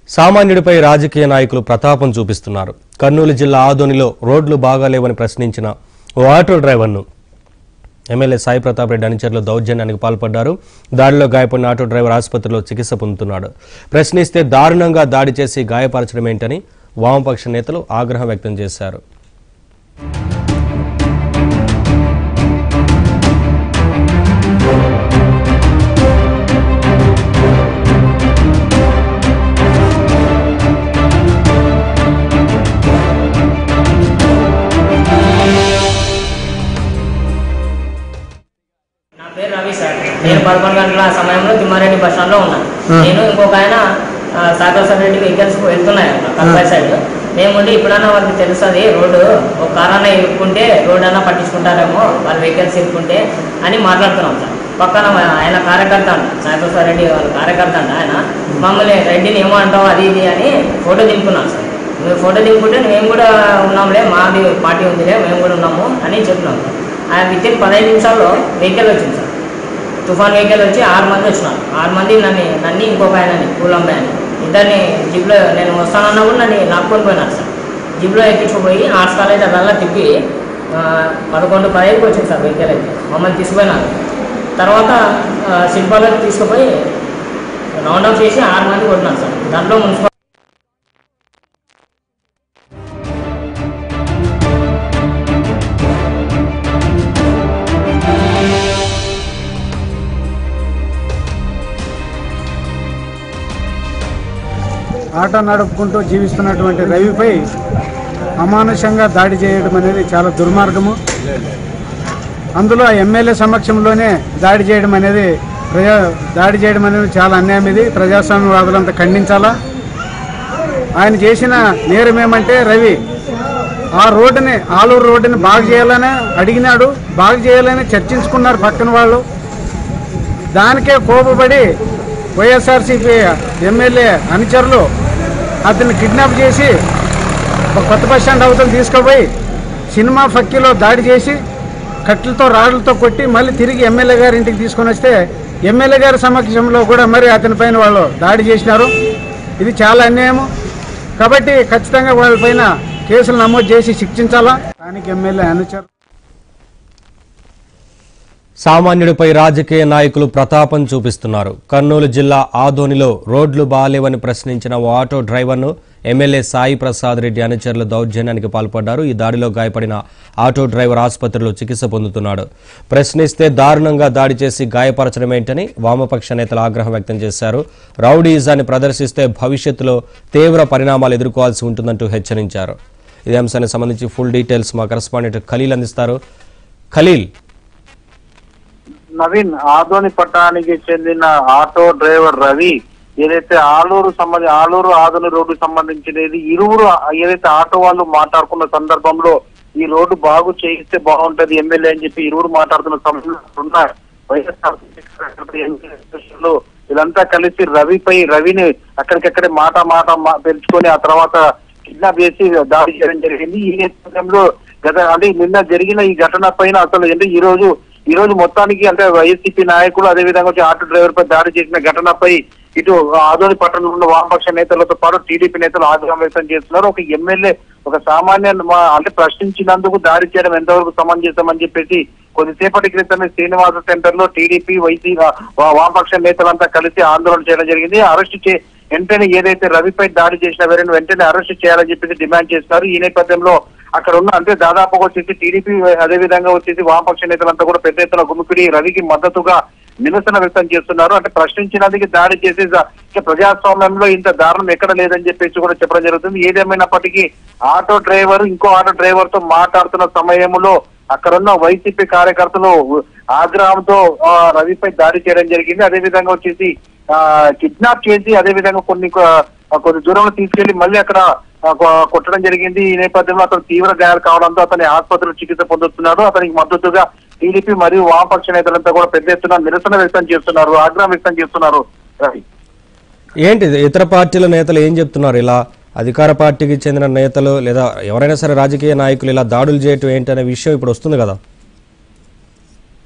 సామాన్యుడిపై రాజకీయ నాయకులు ప్రతాపం చూపిస్తున్నారు కర్నూలు జిల్లా ఆదోనిలో రోడ్లు బాగాలేవని ప్రశ్నించిన ఓ ఆటో డ్రైవర్ను ఎమ్మెల్యే సాయి ప్రతాప్ రెడ్డి అనుచరులు దౌర్జన్యానికి పాల్పడ్డారు దాడిలో గాయపడిన ఆటో డ్రైవర్ ఆసుపత్రిలో చికిత్స పొందుతున్నాడు ప్రశ్నిస్తే దారుణంగా దాడి చేసి గాయపరచడం ఏంటని వామపక్ష నేతలు ఆగ్రహం వ్యక్తం చేశారు నా పేరు రవి సార్ నేను పదకొండు గంటల సమయంలో తిమ్మారెడ్డి బస్ స్టాండ్ లో ఉన్నాను నేను ఇంకొక ఆయన సాగర్ రెడ్డి వెహికల్స్ వెళ్తున్నాయి కల్పాయి సైడ్ మేము ఉండి ఇప్పుడన్నా వాళ్ళకి తెలుస్తుంది రోడ్డు ఒక కార్ అన్న ఇరుక్కుంటే రోడ్ అన్నా పట్టించుకుంటారేమో వాళ్ళ వెహికల్స్ ఇరుక్కుంటే అని మాట్లాడుతున్నాం సార్ పక్కన ఆయన కార్యకర్త అంట సాగర్ రెడ్డి వాళ్ళ కార్యకర్త అంట ఆయన మమ్మల్ని రెడ్డిని ఏమో అంటావు అది ఇది అని ఫోటో దింపుకున్నాం సార్ మేము ఫోటో దింపుకుంటే మేము కూడా ఉన్నాంలే మాది పార్టీ ఉందిలే మేము కూడా ఉన్నాము అని చెప్పినాం సార్ ఆయన విత్ ఇన్ పదహైదు నిమిషాల్లో వెహికల్ వచ్చింది సార్ తుఫాన్ వెహికల్ వచ్చి ఆరు మంది వచ్చినారు ఆరు మంది నన్ను నన్ను ఇంకొక ఆయనని పూలంబాయ్ అని ఇద్దరిని జిప్లో నేను వస్తానన్నా కూడా నన్ను లాక్కొని పోయినారు సార్ జిప్లో ఎక్కించుకుపోయి ఆర్ట్స్ కాలేజ్ అదల్లా తిప్పి ఆ, పదకొండు పదిహేనుకి వచ్చింది సార్ వెహికల్ అయితే మమ్మల్ని తీసుకుపోయినారు తర్వాత శిల్పాలకు తీసుకుపోయి రౌండ్ అప్ చేసి ఆరు మంది కొట్టినారు సార్ దాంట్లో మున్సిపల్ ఆటో నడుపుకుంటూ జీవిస్తున్నటువంటి రవిపై అమానుషంగా దాడి చేయడం అనేది చాలా దుర్మార్గము అందులో ఆ ఎమ్మెల్యే సమక్షంలోనే దాడి చేయడం అనేది ప్రజా దాడి చేయడం అనేది చాలా అన్యాయం ఇది ప్రజాస్వామ్యవాదులంతా ఖండించాలా ఆయన చేసిన నేరం ఏమంటే రవి ఆ రోడ్డుని ఆలూరు రోడ్డుని బాగు చేయాలని అడిగినాడు బాగు చేయాలని చర్చించుకున్నారు పక్కన వాళ్ళు దానికే కోపపడి వైఎస్ఆర్సీపీ ఎమ్మెల్యే అనుచరులు అతన్ని కిడ్నాప్ చేసి ఒక కొత్త బస్ స్టాండ్ అవతల తీసుకుపోయి సినిమా ఫక్కీలో దాడి చేసి కట్లతో రాళ్లతో కొట్టి మళ్ళీ తిరిగి ఎమ్మెల్యే గారి ఇంటికి తీసుకొని వస్తే ఎమ్మెల్యే గారి సమక్షంలో కూడా మరి అతని పైన వాళ్ళు దాడి చేసినారు ఇది చాలా అన్యాయము కాబట్టి ఖచ్చితంగా వాళ్ళపైన కేసులు నమోదు చేసి శిక్షించాలా స్థానిక ఎమ్మెల్యే అనుచరు సామాన్యుడిపై రాజకీయ నాయకులు ప్రతాపం చూపిస్తున్నారు కర్నూలు జిల్లా ఆదోనిలో రోడ్లు బాలేవని ప్రశ్నించిన ఓ ఆటో డ్రైవర్ను ఎమ్మెల్యే సాయి ప్రసాద్ రెడ్డి అనుచరులు దౌర్జన్యానికి పాల్పడ్డారు ఈ దాడిలో గాయపడిన ఆటో డ్రైవర్ ఆసుపత్రిలో చికిత్స పొందుతున్నాడు ప్రశ్నిస్తే దారుణంగా దాడి చేసి గాయపరచడమేంటని వామపక్ష నేతలు ఆగ్రహం వ్యక్తం చేశారు రౌడీజాన్ని ప్రదర్శిస్తే భవిష్యత్తులో తీవ్ర పరిణామాలు ఎదుర్కోవాల్సి ఉంటుందంటూ హెచ్చరించారు ఇదే అంశానికి సంబంధించి ఫుల్ డీటెయిల్స్ మా కరెస్పాండెంట్ ఖలీల్ అందిస్తారు ఖలీల్ నవీన్ ఆదోని పట్టణానికి చెందిన ఆటో డ్రైవర్ రవి ఏదైతే ఆలూరు సంబంధి ఆలూరు ఆదోని రోడ్డు సంబంధించినది ఇరువురు ఏదైతే ఆటో వాళ్ళు మాట్లాడుకున్న సందర్భంలో ఈ రోడ్డు బాగు చేయిస్తే బాగుంటది ఎమ్మెల్యే అని చెప్పి ఇరువురు మాట్లాడుతున్న సమయంలో ఉన్న వైఎస్ఆర్ వీళ్ళంతా కలిసి రవిపై రవిని అక్కడికక్కడే మాట మాట మా- పెంచుకొని ఆ తర్వాత కిడ్నాప్ చేసి దాడి చేయడం జరిగింది ఈ నేపథ్యంలో గత అంటే నిన్న జరిగిన ఈ ఘటన పైన అసలు అంటే ఈ రోజు ఈ రోజు మొత్తానికి అంటే వైసీపీ నాయకులు అదే విధంగా వచ్చి ఆటో డ్రైవర్ పై దాడి చేసిన ఘటనపై ఇటు ఆదోని పట్టణంలో ఉన్న వామపక్ష నేతలతో పాటు టీడీపీ నేతలు ఆగ్రహం వ్యక్తం చేస్తున్నారు ఒక ఎమ్మెల్యే ఒక సామాన్య మా- అంటే ప్రశ్నించినందుకు దాడి చేయడం ఎంతవరకు సమంజసమని చెప్పేసి కొద్దిసేపటి క్రితమే శ్రీనివాస సెంటర్ లో టీడీపీ వైసీ వా- వామపక్ష నేతలంతా కలిసి ఆందోళన చేయడం జరిగింది అరెస్ట్ చే వెంటనే ఏదైతే రవిపై దాడి చేసిన వారిని వెంటనే అరెస్ట్ చేయాలని చెప్పేసి డిమాండ్ చేస్తున్నారు ఈ నేపథ్యంలో అక్కడ ఉన్న అంటే దాదాపుగా వచ్చేసి టీడీపీ అదే విధంగా వచ్చేసి వామపక్ష నేతలంతా కూడా పెద్ద ఎత్తున గుమిపిడి రవికి మద్దతుగా నిరసన వ్యక్తం చేస్తున్నారు అంటే ప్రశ్నించినందుకు దాడి చేసి జ- ఇక ప్రజాస్వామ్యంలో ఇంత దారుణం ఎక్కడ లేదని చెప్పేసి కూడా చెప్పడం జరుగుతుంది ఏదేమైనప్పటికీ ఆటో డ్రైవర్ ఇంకో ఆటో డ్రైవర్ తో మాట్లాడుతున్న సమయంలో అక్కడున్న వైసీపీ కార్యకర్తలు ఆగ్రహంతో ఆ, రవిపై దాడి చేయడం జరిగింది అదే విధంగా వచ్చేసి ఆ కిడ్నాప్ చేసి అదే విధంగా కొన్ని కొ- కొద్ది దూరంలో తీసుకెళ్లి మళ్ళీ అక్కడ ఆ, కొ- కొట్టడం జరిగింది ఈ నేపథ్యంలో అతను తీవ్ర గాయాలు కావడంతో అతని ఆసుపత్రిలో చికిత్స పొందుతున్నాడు అతనికి మద్దతుగా టీడీపీ మరియు వామపక్ష నేతలంతా కూడా పెద్ద ఎత్తున నిరసన వ్యక్తం చేస్తున్నారు ఆగ్రహం వ్యక్తం చేస్తున్నారు రవి ఏంటి ఇతర పార్టీల నేతలు ఏం చెప్తున్నారు ఇలా అధికార పార్టీకి చెందిన నేతలు లేదా ఎవరైనా సరే రాజకీయ నాయకులు ఇలా దాడులు చేయటం ఏంటనే విషయం ఇప్పుడు వస్తుంది కదా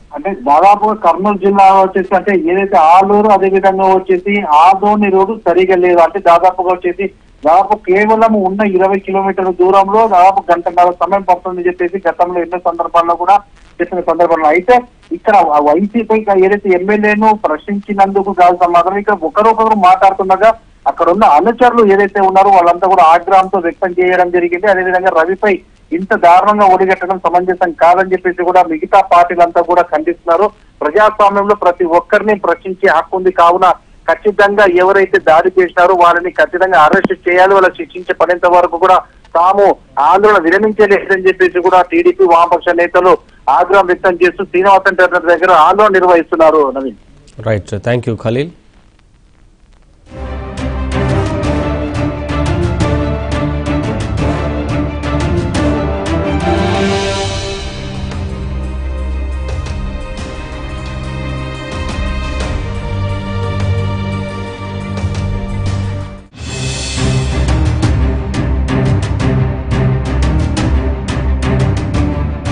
అంటే దాదాపు కర్నూలు జిల్లా వచ్చేసి అంటే ఏదైతే ఆలూరు అదే విధంగా వచ్చేసి ఆదోని రోడ్డు సరిగా లేదు అంటే దాదాపుగా వచ్చేసి దాదాపు కేవలం ఉన్న ఇరవై కిలోమీటర్ల దూరంలో దాదాపు గంటన్నర సమయం పడుతుందని చెప్పేసి గతంలో ఎన్నో సందర్భాల్లో కూడా చెప్పిన సందర్భంలో అయితే ఇక్కడ వైసీపీ ఏదైతే ఎమ్మెల్యేను ప్రశ్నించినందుకు కాదు సమాధానం ఇక్కడ ఒకరొకరు మాట్లాడుతుండగా అక్కడ ఉన్న అనుచరులు ఏదైతే ఉన్నారో వాళ్ళంతా కూడా ఆగ్రహంతో వ్యక్తం చేయడం జరిగింది అదేవిధంగా రవిపై ఇంత దారుణంగా ఒడిగట్టడం సమంజసం కాదని చెప్పేసి కూడా మిగతా పార్టీలంతా కూడా ఖండిస్తున్నారు ప్రజాస్వామ్యంలో ప్రతి ఒక్కరిని ప్రశ్నించే హక్కు ఉంది కావున ఖచ్చితంగా ఎవరైతే దాడి చేసినారో వారిని ఖచ్చితంగా అరెస్ట్ చేయాలి వాళ్ళ శిక్షించే పడేంత వరకు కూడా తాము ఆందోళన విరమించలేదని చెప్పేసి కూడా టీడీపీ వామపక్ష నేతలు ఆగ్రహం వ్యక్తం చేస్తూ శ్రీనివాసన్ టెర్నర్ దగ్గర ఆందోళన నిర్వహిస్తున్నారు Naveen right thank you Khaleel